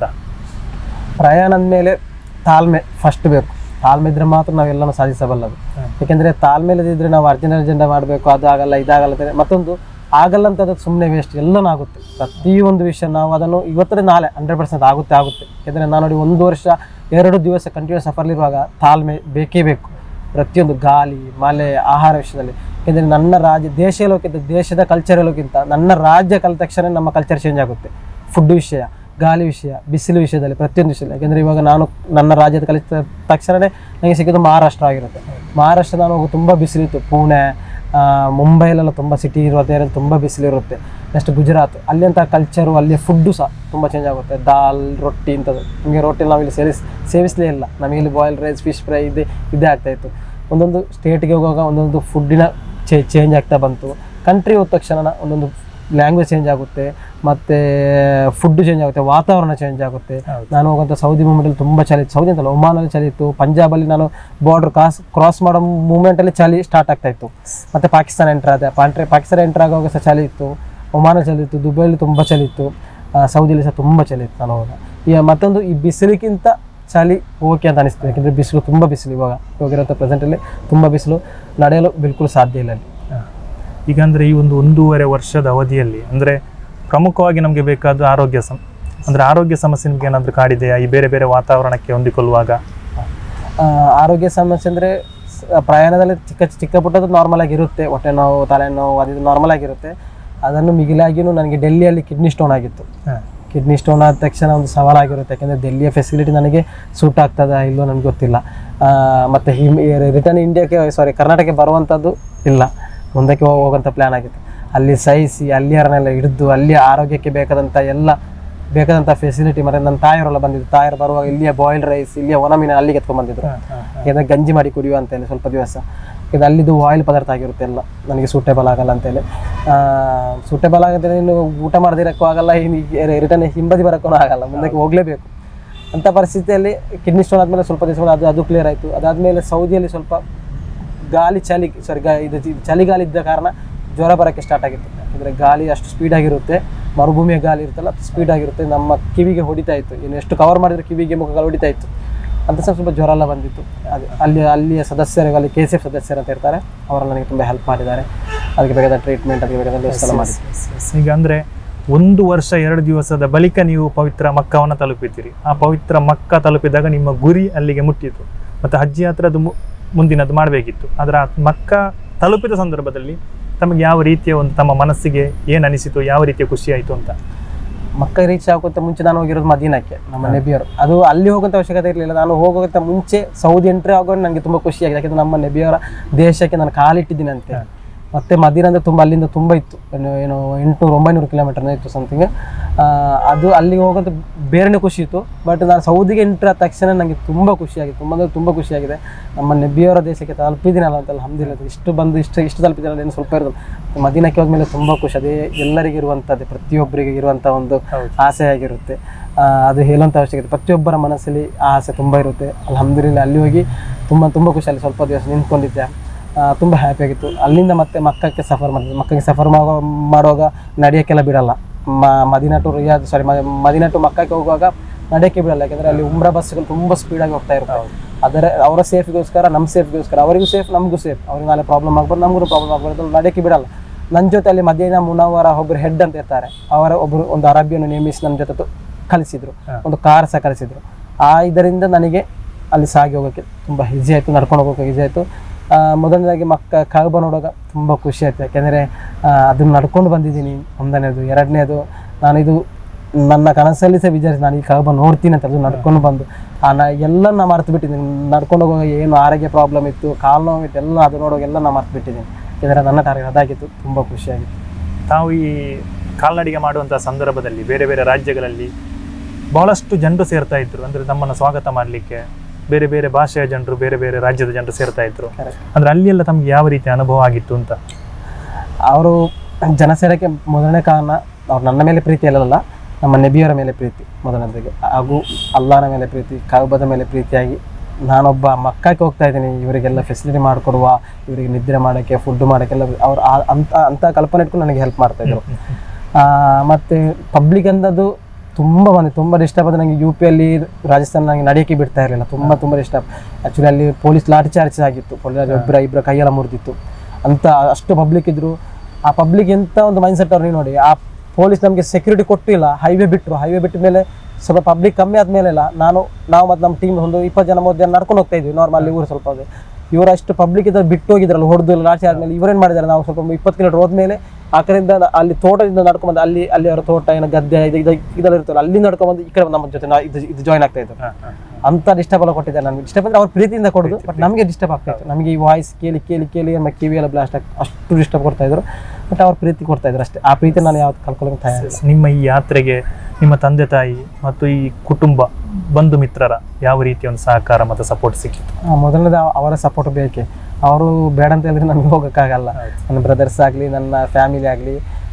ಪ್ರಯಾಣ ಅಂದಮೇಲೆ ತಾಳ್ಮೆ ಫಸ್ಟ್ ಬೇಕು ತಾಳ್ಮೆ ಇದ್ರೆ ಮಾತ್ರ ನಾವೆಲ್ಲನೂ ಸಾಧಿಸಬಲ್ಲದು ಹ್ಮ್. ಯಾಕೆಂದರೆ ತಾಳ್ಮೆ ಇಲ್ಲದಿದ್ರೆ ನಾವು ಅರ್ಜೆಂಟ್ ಅರ್ಜೆಂಟ್ ಮಾಡಬೇಕು ಅದು ಆಗಲ್ಲ ಇದಾಗಲ್ಲ ಅಂತ ಹೇಳಿ ಮತ್ತೊಂದು ಆಗಲ್ಲ ಅಂತ ಅದು ಸುಮ್ಮನೆ ವೇಸ್ಟ್ ಎಲ್ಲನೂ ಆಗುತ್ತೆ ಪ್ರತಿಯೊಂದು ವಿಷಯ ನಾವು ಅದನ್ನು ಇವತ್ತೇ ನಾಳೆ ಹಂಡ್ರೆಡ್ ಪರ್ಸೆಂಟ್ ಆಗುತ್ತೆ ಆಗುತ್ತೆ ಯಾಕೆಂದರೆ ನಾನು ನೋಡಿ ಒಂದು ವರ್ಷ ಎರಡು ದಿವಸ ಕಂಟಿನ್ಯೂಸ್ ಸಫರ್ಲಿರುವಾಗ ತಾಳ್ಮೆ ಬೇಕೇ ಬೇಕು ಪ್ರತಿಯೊಂದು ಗಾಳಿ ಮಳೆ ಆಹಾರ ವಿಷಯದಲ್ಲಿ ಯಾಕೆಂದರೆ ನನ್ನ ರಾಜ್ಯ ದೇಶ ಹೇಳೋಕ್ಕಿಂತ ದೇಶದ ಕಲ್ಚರ್ ಹೇಳೋಕ್ಕಿಂತ ನನ್ನ ರಾಜ್ಯ ಕಲಿತ ತಕ್ಷಣ ನಮ್ಮ ಕಲ್ಚರ್ ಚೇಂಜ್ ಆಗುತ್ತೆ ಫುಡ್ ವಿಷಯ ಗಾಳಿ ವಿಷಯ ಬಿಸಿಲು ವಿಷಯದಲ್ಲಿ ಪ್ರತಿಯೊಂದು ವಿಷಯದಲ್ಲಿ ಯಾಕೆಂದರೆ ಇವಾಗ ನಾನು ನನ್ನ ರಾಜ್ಯದ ಕಲಿತ ತಕ್ಷಣವೇ ನನಗೆ ಸಿಕ್ಕಿದ್ದು ಮಹಾರಾಷ್ಟ್ರ ಆಗಿರುತ್ತೆ ಮಹಾರಾಷ್ಟ್ರ ನಾನು ಹೋಗಿ ತುಂಬ ಬಿಸಿಲಿತ್ತು ಪುಣೆ ಆ, ಮುಂಬೈಲೆಲ್ಲ ತುಂಬ ಸಿಟಿ ಇರೋದೇರಲ್ಲಿ ತುಂಬ ಬಿಸಿಲಿರುತ್ತೆ ನೆಕ್ಸ್ಟ್ ಗುಜರಾತ್ ಅಲ್ಲಿಂಥ ಕಲ್ಚರು ಅಲ್ಲಿಯ ಫುಡ್ಡು ಸಹ ತುಂಬ ಚೇಂಜ್ ಆಗುತ್ತೆ ದಾಲ್ ರೊಟ್ಟಿ ಇಂಥದ್ದು ನಿಮಗೆ ರೊಟ್ಟಿ ನಾವಿಲ್ಲಿ ಸೇರಿಸ್ ಸೇವಿಸಲೇ ಇಲ್ಲ ನಮಗೆ ಇಲ್ಲಿ ಬಾಯ್ಲ್ ರೈಸ್ ಫಿಶ್ ಫ್ರೈ ಇದೆ ಇದೇ ಆಗ್ತಾಯಿತ್ತು ಒಂದೊಂದು ಸ್ಟೇಟ್ಗೆ ಹೋಗುವಾಗ ಒಂದೊಂದು ಫುಡ್ಡಿನ ಚೇ ಚೇಂಜ್ ಆಗ್ತಾ ಬಂತು ಕಂಟ್ರಿ ಹೋದ ತಕ್ಷಣ ಒಂದೊಂದು ಲ್ಯಾಂಗ್ವೇಜ್ ಚೇಂಜ್ ಆಗುತ್ತೆ ಮತ್ತು ಫುಡ್ ಚೇಂಜ್ ಆಗುತ್ತೆ ವಾತಾವರಣ ಚೇಂಜ್ ಆಗುತ್ತೆ ಹೌದು. ನಾನು ಹೋಗುವಂಥ ಸೌದಿ ಮೂಮೆಂಟಲ್ಲಿ ತುಂಬ ಚಳಿ ಇತ್ತು ಸೌದಿ ಅಂತಲ್ಲ ಒಮಾನಲ್ಲಿ ಚಳಿ ಇತ್ತು ಪಂಜಾಬಲ್ಲಿ ನಾನು ಬಾರ್ಡರ್ ಕ್ರಾಸ್ ಕ್ರಾಸ್ ಮಾಡೋ ಮೂಮೆಂಟಲ್ಲಿ ಚಳಿ ಸ್ಟಾರ್ಟ್ ಆಗ್ತಾ ಇತ್ತು ಮತ್ತು ಪಾಕಿಸ್ತಾನ ಎಂಟರ್ ಆದ ಪಾಂಟ್ರೆ ಪಾಕಿಸ್ತಾನ ಎಂಟರ್ ಆಗುವಾಗ ಸಹ ಚಳಿ ಇತ್ತು ಒಮಾನಲ್ಲಿ ಚಳಿ ಇತ್ತು ದುಬೈಲಿ ತುಂಬ ಚಳಿ ಇತ್ತು ಆ, ಸೌದಿಲಿ ಸಹ ತುಂಬ ಚಳಿ ಇತ್ತು ನಾನು ಹೋದಾಗ ಈಗ ಮತ್ತೊಂದು ಈ ಬಿಸಿಲಿಗಿಂತ ಚಳಿ ಓಕೆ ಅಂತ ಅನಿಸ್ತದೆ ಯಾಕೆಂದರೆ ಬಿಸಿಲು ತುಂಬ ಬಿಸಿಲು ಇವಾಗ ಹೋಗಿರೋಂಥ ಪ್ರೆಸೆಂಟಲ್ಲಿ ತುಂಬ ಬಿಸಿಲು ನಡೆಯಲು ಬಿಲ್ಕುಲ್ ಸಾಧ್ಯ ಇಲ್ಲ ಅಲ್ಲಿ ಹ. ಈಗ ಅಂದ್ರೆ ಈ ಒಂದು ಒಂದೂವರೆ ವರ್ಷದ ಅವಧಿಯಲ್ಲಿ ಅಂದ್ರೆ ಪ್ರಮುಖವಾಗಿ ನಮಗೆ ಬೇಕಾದ ಆರೋಗ್ಯ ಸಂ ಅಂದ್ರೆ ಆರೋಗ್ಯ ಸಮಸ್ಯೆ ನಿಮ್ಗೆ ಏನಾದರೂ ಕಾಡಿದೆಯಾ ಈ ಬೇರೆ ಬೇರೆ ವಾತಾವರಣಕ್ಕೆ ಹೊಂದಿಕೊಳ್ಳುವಾಗ ಆ, ಆರೋಗ್ಯ ಸಮಸ್ಯೆ ಅಂದರೆ ಪ್ರಯಾಣದಲ್ಲಿ ಚಿಕ್ಕ ಚಿಕ್ಕ ಪುಟ್ಟದ್ದು ನಾರ್ಮಲ್ ಆಗಿರುತ್ತೆ ಹೊಟ್ಟೆ ನೋವು ತಲೆನೋವು ಅದು ನಾರ್ಮಲ್ ಆಗಿರುತ್ತೆ ಅದನ್ನು ಮಿಗಿಲಾಗಿಯೂ ನನಗೆ ಡೆಲ್ಲಿಯಲ್ಲಿ ಕಿಡ್ನಿ ಸ್ಟೋನ್ ಆಗಿತ್ತು ಹ. ಕಿಡ್ನಿ ಸ್ಟೋನ್ ಆದ ತಕ್ಷಣ ಒಂದು ಸವಾಲಾಗಿರುತ್ತೆ ಯಾಕೆಂದರೆ ಡೆಲ್ಲಿಯ ಫೆಸಿಲಿಟಿ ನನಗೆ ಸೂಟ್ ಆಗ್ತದಾ ಇಲ್ಲೋ ನನಗೆ ಗೊತ್ತಿಲ್ಲ ಆ, ಮತ್ತೆ ಹಿಮ್ ರಿಟರ್ನ್ ಇಂಡಿಯಾಕ್ಕೆ ಸಾರಿ ಕರ್ನಾಟಕಕ್ಕೆ ಬರುವಂಥದ್ದು ಇಲ್ಲ ಮುಂದಕ್ಕೆ ಹೋ- ಹೋಗೋಂಥ ಪ್ಲ್ಯಾನ್ ಆಗಿತ್ತು ಅಲ್ಲಿ ಸಹಿಸಿ ಅಲ್ಲಿಯರನ್ನೆಲ್ಲ ಹಿಡಿದು ಅಲ್ಲಿ ಆರೋಗ್ಯಕ್ಕೆ ಬೇಕಾದಂಥ ಎಲ್ಲ ಬೇಕಾದಂಥ ಫೆಸಿಲಿಟಿ ಮತ್ತು ನನ್ನ ತಾಯರೆಲ್ಲ ಬಂದಿದ್ದು ತಾಯರು ಬರುವಾಗ ಇಲ್ಲಿಯ ಬಾಯ್ಲ್ಡ್ ರೈಸ್ ಇಲ್ಲಿಯ ಒಣ ಮೀನು ಅಲ್ಲಿಗೆ ಎತ್ಕೊಂಡ್ ಬಂದಿದ್ರು ಯಾಕಂದ್ರೆ ಗಂಜಿ ಮಾಡಿ ಕುಡಿಯುವ ಅಂತೇಳಿ ಸ್ವಲ್ಪ ದಿವಸ ಇದು ಅಲ್ಲಿದ್ದು ಆಯಿಲ್ ಪದಾರ್ಥ ಆಗಿರುತ್ತೆ ಎಲ್ಲ ನನಗೆ ಸೂಟೇಬಲ್ ಆಗಲ್ಲ ಅಂತೇಳಿ ಸೂಟೇಬಲ್ ಆಗಂತೇಳಿ ಇನ್ನು ಊಟ ಮಾಡದಿರಕ್ಕೂ ಆಗಲ್ಲ ರಿಟರ್ನ್ ಹಿಂಬದಿ ಬರೋಕ್ಕೂ ಆಗಲ್ಲ ಮುಂದಕ್ಕೆ ಹೋಗಲೇಬೇಕು ಅಂಥ ಪರಿಸ್ಥಿತಿಯಲ್ಲಿ ಕಿಡ್ನಿ ಸ್ಟೋನ್ ಆದಮೇಲೆ ಸ್ವಲ್ಪ ದಿವಸ ಅದು ಅದು ಕ್ಲಿಯರ್ ಆಯಿತು ಅದಾದಮೇಲೆ ಸೌದಿಯಲ್ಲಿ ಸ್ವಲ್ಪ ಗಾಳಿ ಚಳಿ ಸಾರಿ ಗಾ ಇದು ಇದು ಚಳಿಗಾಲ ಇದ್ದ ಕಾರಣ ಜ್ವರ ಬರೋಕ್ಕೆ ಸ್ಟಾರ್ಟ್ ಆಗಿತ್ತು ಯಾಕಂದರೆ ಗಾಳಿ ಅಷ್ಟು ಸ್ಪೀಡಾಗಿರುತ್ತೆ ಮರುಭೂಮಿಯ ಗಾಳಿ ಇರುತ್ತಲ್ಲ ಸ್ಪೀಡ್ ಆಗಿರುತ್ತೆ ನಮ್ಮ ಕಿವಿಗೆ ಹೊಡಿತಾ ಇತ್ತು ಇನ್ನು ಎಷ್ಟು ಕವರ್ ಮಾಡಿದ್ರೆ ಕಿವಿಗೆ ಮುಖಗಳು ಹೊಡಿತಾ ಇತ್ತು ಅಂತ ಸಹ ಸ್ವಲ್ಪ ಜ್ವರ ಎಲ್ಲ ಬಂದಿತ್ತು ಅದು ಅಲ್ಲಿ ಅಲ್ಲಿಯ ಸದಸ್ಯರು ಅಲ್ಲಿ ಕೆ ಸಿ ಎಫ್ ಸದಸ್ಯರು ಅಂತ ಇರ್ತಾರೆ ಅವರೆಲ್ಲ ನನಗೆ ತುಂಬ ಹೆಲ್ಪ್ ಮಾಡಿದ್ದಾರೆ ಅದಕ್ಕೆ ಬೇಕಾದ ಟ್ರೀಟ್ಮೆಂಟ್ ಅದಕ್ಕೆ ಬೇಕಾದ ವ್ಯವಸ್ಥೆ ಎಲ್ಲ ಮಾಡಿ ಈಗ ಅಂದ್ರೆ ಒಂದು ವರ್ಷ ಎರಡು ದಿವಸದ ಬಳಿಕ ನೀವು ಪವಿತ್ರ ಮಕ್ಕವನ್ನು ತಲುಪಿದ್ದೀರಿ ಆ ಪವಿತ್ರ ಮಕ್ಕ ತಲುಪಿದಾಗ ನಿಮ್ಮ ಗುರಿ ಅಲ್ಲಿಗೆ ಮುಟ್ಟಿತು ಮತ್ತು ಹಜ್ಜಿ ಯಾತ್ರೆ ಅದು ಮು- ಮುಂದಿನದು ಮಾಡಬೇಕಿತ್ತು ಆದರೆ ಆ ಮಕ್ಕ ತಲುಪಿದ ಸಂದರ್ಭದಲ್ಲಿ ತಮಗೆ ಯಾವ ರೀತಿಯ ಒಂದು ತಮ್ಮ ಮನಸ್ಸಿಗೆ ಏನು ಅನಿಸಿತು ಯಾವ ರೀತಿಯ ಖುಷಿ ಆಯಿತು ಅಂತ ಮಕ್ಕ ರೀಚ್ ಆಗೋಕ್ಕಿಂತ ಮುಂಚೆ ನಾನು ಹೋಗಿರೋದು ಮದೀನಕ್ಕೆ ನಮ್ಮ ನೆಬಿಯವರು ಅದು ಅಲ್ಲಿ ಹೋಗುವಂಥ ಅವಶ್ಯಕತೆ ಇರಲಿಲ್ಲ ನಾನು ಹೋಗೋಕ್ಕಿಂತ ಮುಂಚೆ ಸೌದಿ ಎಂಟ್ರಿ ಆಗೋದು ನನಗೆ ತುಂಬ ಖುಷಿಯಾಗಿದೆ ಯಾಕಂದರೆ ನಮ್ಮ ನೆಬಿಯವರ ದೇಶಕ್ಕೆ ನಾನು ಕಾಲಿಟ್ಟಿದ್ದೀನಿ ಅಂತೆ ಮತ್ತೆ ಮದೀನ ಅಂದರೆ ತುಂಬ ಅಲ್ಲಿಂದ ತುಂಬ ಇತ್ತು ಏನು ಏನು ಎಂಟುನೂರು ಒಂಬೈನೂರು ಕಿಲೋಮೀಟರ್ನ ಇತ್ತು ಸಮಥಿಂಗ್ ಅದು ಅಲ್ಲಿಗೆ ಹೋಗೋದು ಬೇರೆನೇ ಖುಷಿ ಇತ್ತು ಬಟ್ ನಾನು ಸೌದಿಗೆ ಎಂಟ್ರ್ ಆದ ತಕ್ಷಣ ನನಗೆ ತುಂಬ ಖುಷಿಯಾಗಿದೆ ತುಂಬ ಅಂದರೆ ತುಂಬ ಖುಷಿಯಾಗಿದೆ ನಮ್ಮ ನೆಬಿಯವರ ದೇಶಕ್ಕೆ ತಲುಪಿದ್ದೀನಲ್ಲ ಅಂತ ಅಲ್ಹಮ್ದುಲಿಲ್ಲ ಇಷ್ಟು ಬಂದು ಇಷ್ಟು ಇಷ್ಟು ತಲುಪಿದ್ದೀನಲ್ಲ ಏನು ಸ್ವಲ್ಪ ಇರೋದು ಮದೀನಕ್ಕೆ ಹೋದ್ಮೇಲೆ ತುಂಬ ಖುಷಿ ಅದೇ ಎಲ್ಲರಿಗೂ ಇರುವಂಥದ್ದೇ ಪ್ರತಿಯೊಬ್ಬರಿಗೆ ಇರುವಂಥ ಒಂದು ಹೌದು. ಆಸೆ ಆಗಿರುತ್ತೆ ಆ, ಅದು ಹೇಳುವಂಥ ಅವಶ್ಯಕತೆ ಪ್ರತಿಯೊಬ್ಬರ ಮನಸ್ಸಲ್ಲಿ ಆ ಆಸೆ ತುಂಬ ಇರುತ್ತೆ ಅಲ್ಹಮ್ದುಲಿಲ್ಲ ಅಲ್ಲಿ ಹೋಗಿ ತುಂಬ ತುಂಬ ಖುಷಿ ಅಲ್ಲಿ ಸ್ವಲ್ಪ ದಿವಸ ನಿಂತ್ಕೊಂಡಿದ್ದೆ ಆ, ತುಂಬ ಹ್ಯಾಪಿ ಆಗಿತ್ತು ಅಲ್ಲಿಂದ ಮತ್ತೆ ಮಕ್ಕಕ್ಕೆ ಸಫರ್ ಮಾಡಿದ್ದೆ ಮಕ್ಕಕ್ಕೆ ಸಫರ್ ಮಾಡೋ ಮಾಡುವಾಗ ನಡೆಯೋಕ್ಕೆಲ್ಲ ಬಿಡಲ್ಲ ಮ Medina to Riyadh sorry Medina to ಮಕ್ಕಕ್ಕೆ ಹೋಗುವಾಗ ನಡೆಯೋಕ್ಕೆ ಬಿಡಲ್ಲ ಯಾಕಂದರೆ ಅಲ್ಲಿ ಉಮ್ರಾ ಬಸ್ಗಳು ತುಂಬ ಸ್ಪೀಡಾಗಿ ಹೋಗ್ತಾ ಇರ್ತವೆ ಅದರ ಅವರ ಸೇಫ್ಗೋಸ್ಕರ ನಮ್ಮ ಸೇಫ್ಗೋಸ್ಕರ ಅವರಿಗೂ ಸೇಫ್ ನಮಗೂ ಸೇಫ್ ಅವ್ರಿಗೆ ನಾಳೆ ಪ್ರಾಬ್ಲಮ್ ಆಗ್ಬಾರ್ದು ನಮಗೂ ಪ್ರಾಬ್ಲಮ್ ಆಗ್ಬಾರ್ದು ನಡೆಯೋಕ್ಕೆ ಬಿಡಲ್ಲ ನನ್ನ ಜೊತೆ ಅಲ್ಲಿ ಮದೀನಾ ಮುನವರ ಒಬ್ಬರು ಹೆಡ್ ಅಂತ ಇರ್ತಾರೆ ಅವರ ಒಬ್ಬರು ಒಂದು ಅರಬಿಯನ್ನು ನೇಮಿಸಿ ನನ್ನ ಜೊತೆ ತು- ಕಲಿಸಿದ್ರು ಹಾ. ಒಂದು ಕಾರ್ ಸಹ ಕಲಿಸಿದ್ರು ಆ ಇದರಿಂದ ನನಗೆ ಅಲ್ಲಿ ಸಾಗಿ ಹೋಗೋಕ್ಕೆ ತುಂಬ ಈಸಿ ಆಯಿತು ನಡ್ಕೊಂಡು ಹೋಗೋಕೆ ಈಸಿ ಆಯಿತು ಮೊದಲನೇದಾಗಿ ಮಕ್ಕ ಕಾಬ ನೋಡುವಾಗ ತುಂಬ ಖುಷಿ ಆಯ್ತು ಯಾಕೆಂದರೆ ಅದನ್ನು ನಡ್ಕೊಂಡು ಬಂದಿದ್ದೀನಿ ಒಂದನೇದು ಎರಡನೇದು ನಾನು ಇದು ನನ್ನ ಕನಸಲ್ಲಿ ಸಹ ವಿಚಾರಿಸಿ ನಾನು ಈ ಕಾಬ ನೋಡ್ತೀನಿ ಅಂತ ಅದು ನಡ್ಕೊಂಡು ಬಂದು ಆ ನಾ ಎಲ್ಲ ನಾ ಮರ್ತು ಬಿಟ್ಟಿದ್ದೀನಿ ನಡ್ಕೊಂಡು ಹೋಗುವಾಗ ಏನು ಆರೋಗ್ಯ ಪ್ರಾಬ್ಲಮ್ ಇತ್ತು ಕಾಲು ನೋವು ಇತ್ತು ಎಲ್ಲ ಅದು ನೋಡುವಾಗ ಎಲ್ಲ ನಾ ಮರ್ತು ಬಿಟ್ಟಿದ್ದೀನಿ ಯಾಕೆಂದರೆ ನನ್ನ ಟಾರ್ಗೆಟ್ ಅದಾಗಿತ್ತು ತುಂಬ ಖುಷಿಯಾಗಿತ್ತು ತಾವು ಈ ಕಾಲ್ನಡಿಗೆ ಮಾಡುವಂಥ ಸಂದರ್ಭದಲ್ಲಿ ಬೇರೆ ಬೇರೆ ರಾಜ್ಯಗಳಲ್ಲಿ ಬಹಳಷ್ಟು ಜನರು ಸೇರ್ತಾ ಇದ್ರು ಅಂದರೆ ನಮ್ಮನ್ನು ಸ್ವಾಗತ ಮಾಡಲಿಕ್ಕೆ ಬೇರೆ ಬೇರೆ ಭಾಷೆಯ ಜನರು ಬೇರೆ ಬೇರೆ ರಾಜ್ಯದ ಜನರು ಸೇರ್ತಾ ಇದ್ರು Correct. ಅಂದ್ರೆ ಅಲ್ಲಿ ಎಲ್ಲ ತಮ್ಗೆ ಯಾವ ರೀತಿಯ ಅನುಭವ ಆಗಿತ್ತು ಅಂತ ಅವರು ಜನ ಸೇರಕ್ಕೆ ಮೊದಲನೇ ಕಾರಣ ಅವ್ರು ನನ್ನ ಮೇಲೆ ಪ್ರೀತಿ ಅಲ್ಲಲ್ಲ ನಮ್ಮ ನೆಬಿಯವರ ಮೇಲೆ ಪ್ರೀತಿ ಮೊದಲನೇದಾಗಿ ಹಾಗೂ ಅಲ್ಲಾನ ಮೇಲೆ ಪ್ರೀತಿ ಕಾಬದ ಮೇಲೆ ಪ್ರೀತಿಯಾಗಿ ನಾನೊಬ್ಬ ಮಕ್ಕಕ್ಕೆ ಹೋಗ್ತಾ ಇದ್ದೀನಿ ಇವರಿಗೆಲ್ಲ ಫೆಸಿಲಿಟಿ ಮಾಡಿಕೊಡುವ ಇವರಿಗೆ ನಿದ್ರೆ ಮಾಡೋಕ್ಕೆ ಫುಡ್ ಮಾಡೋಕ್ಕೆಲ್ಲ ಅವ್ರು ಆ- ಅಂತ ಅಂತ ಕಲ್ಪನೆ ಇಟ್ಕೊಂಡು ನನಗೆ ಹೆಲ್ಪ್ ಮಾಡ್ತಾ ಇದ್ರು ಆ, ಮತ್ತೆ ಪಬ್ಲಿಕ್ ಅಂದದ್ದು ತುಂಬ ಬಂದು ತುಂಬ ಡಿಸ್ಟರ್ಬ್ ಆದ ನನಗೆ ಯು ಪಿಯಲ್ಲಿ ರಾಜಸ್ಥಾನ ನನಗೆ ನಡೆಯೋಕ್ಕೆ ಬಿಡ್ತಾ ಇರಲಿಲ್ಲ ತುಂಬ ತುಂಬ ಡಿಸ್ಟರ್ಬ್ ಆ್ಯಕ್ಚುಲಿ ಅಲ್ಲಿ ಪೊಲೀಸ್ ಲಾಠಿ ಚಾರ್ಜ್ ಆಗಿತ್ತು ಪೊಲೀಸ್ ಒಬ್ಬರ ಇಬ್ಬರ ಕೈಯೆಲ್ಲ ಮುರಿದಿತ್ತು ಅಂತ ಅಷ್ಟು ಪಬ್ಲಿಕ್ ಇದ್ರು ಆ ಪಬ್ಲಿಕ್ ಎಂತ ಒಂದು ಮೈಂಡ್ ಸೆಟ್ ಅವ್ರಿಗೆ ನೋಡಿ ಆ ಪೊಲೀಸ್ ನಮಗೆ ಸೆಕ್ಯೂರಿಟಿ ಕೊಟ್ಟಿಲ್ಲ ಹೈವೇ ಬಿಟ್ಟರು ಹೈವೇ ಬಿಟ್ಟ ಮೇಲೆ ಸ್ವಲ್ಪ ಪಬ್ಲಿಕ್ ಕಮ್ಮಿ ಆದ್ಮೇಲೆಲ್ಲ ನಾನು ನಾವು ಮತ್ತು ನಮ್ಮ ಟೀಮ್ ಒಂದು ಇಪ್ಪತ್ತು ಜನ ಮೂವತ್ತು ಜನ ನಡ್ಕೊಂಡು ಹೋಗ್ತಾ ಇದ್ವಿ ನಾರ್ಮಲ್ ಊರು ಸ್ವಲ್ಪ ಅದು ಇವರು ಅಷ್ಟು ಪಬ್ಲಿಕ್ ಇದ್ರಲ್ಲಿ ಬಿಟ್ಟು ಹೋಗಿದ್ರಲ್ಲ ಹೊಡೆದು ಲಾಠಿ ಆದ್ಮೇಲೆ ಇವರೇನು ಮಾಡಿದ್ದಾರೆ ನಾವು ಸ್ವಲ್ಪ ಇಪ್ಪತ್ತು ಕಿಲೋಮೀಟರ್ ಹೋದ್ಮೇಲೆ ಆ ಕಡೆಯಿಂದ ನ- ಅಲ್ಲಿ ತೋಟದಿಂದ ನಡ್ಕೊಂಬಂದು ಅಲ್ಲಿ ಅಲ್ಲಿ ಅವರ ತೋಟ ಏನೋ ಗದ್ದೆ ಇದು ಇದು ಇದೆಲ್ಲ ಇರ್ತಲ್ಲ ಅಲ್ಲಿಂದ ನಡ್ಕೊಂಬಂದು ಈ ಕಡೆ ನಮ್ಮ ಜೊತೆ ನಾವು ಇದು ಇದು ಜಾಯ್ನ್ ಆಗ್ತಾ ಇದ್ರು ಹ, ಹ. ಅಂತ ಡಿಸ್ಟರ್ಬ್ ಎಲ್ಲ ಕೊಟ್ಟಿದ್ದಾರೆ ನಮಗೆ ಡಿಸ್ಟರ್ಬ್ ಅಂದ್ರೆ ಅವ್ರ ಪ್ರೀತಿಯಿಂದ ಕೊಡೋದು ಬಟ್ ನಮಗೆ ಡಿಸ್ಟರ್ಬ್ ಆಗ್ತಾ ಇತ್ತು ನಮಗೆ ಈ ವಾಯ್ಸ್ ಕೇಳಿ ಕೇಳಿ ಕೇಳಿ ನಮ್ಮ ಕಿವಿ ಎಲ್ಲ ಬ್ಲಾಸ್ಟ್ ಆಗಿ ಅಷ್ಟು ಡಿಸ್ಟರ್ಬ್ ಕೊಡ್ತಾ ಇದ್ರು ಬಟ್ ಅವ್ರ ಪ್ರೀತಿ ಕೊಡ್ತಾ ಇದ್ರು ಅಷ್ಟೇ ಆ ಪ್ರೀತಿ ನಾನು ಯಾವ್ದು ಕಲ್ಕೊಳ್ಳೋಕೆ ತಯಾರಿಲ್ಲ ನಿಮ್ಮ ಈ ಯಾತ್ರೆಗೆ ನಿಮ್ಮ ತಂದೆ ತಾಯಿ ಮತ್ತು ಈ ಕುಟುಂಬ ಬಂಧು ಮಿತ್ರರ ಯಾವ ರೀತಿಯ ಒಂದು ಸಹಕಾರ ಮತ್ತು ಸಪೋರ್ಟ್ ಸಿಕ್ಕಿತು ಆ, ಮೊದಲನೇದು ಅವ- ಅವರ ಸಪೋರ್ಟ್ ಬೇಕೆ ಅವರು ಬೇಡ ಅಂತ ಹೇಳಿದ್ರೆ ನನಗೆ ಹೋಗೋಕ್ಕಾಗಲ್ಲ ನನ್ನ ಬ್ರದರ್ಸ್ ಆಗಲಿ ನನ್ನ ಫ್ಯಾಮಿಲಿ ಆಗಲಿ